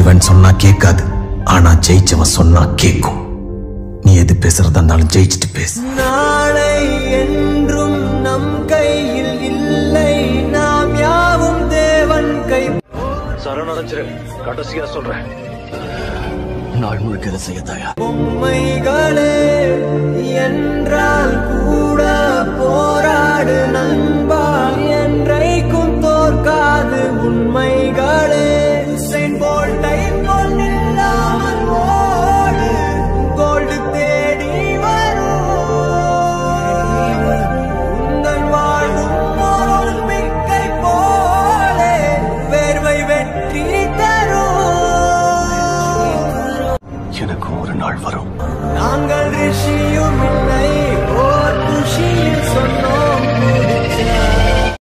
ஜெயிச்சிருவேன்னு சொன்னா கேட்காது ஆனா ஜெயிச்சவன் சொன்னா கேட்கும் நீ எது பேசுறதா இருந்தாலும் ஜெயிச்சுட்டு பேசு நாளை என்றும் நம் கையில் இல்லை நாம் யாவும் தேவன் கை சரணடைஞ்சிரு கடைசியா சொல்றேன் நாள் முழுக்க இதை செய்ய தயார் பொம்மைகளே என்றால் கூட போராடு நண்பா என்றைக்கும் தோற்காது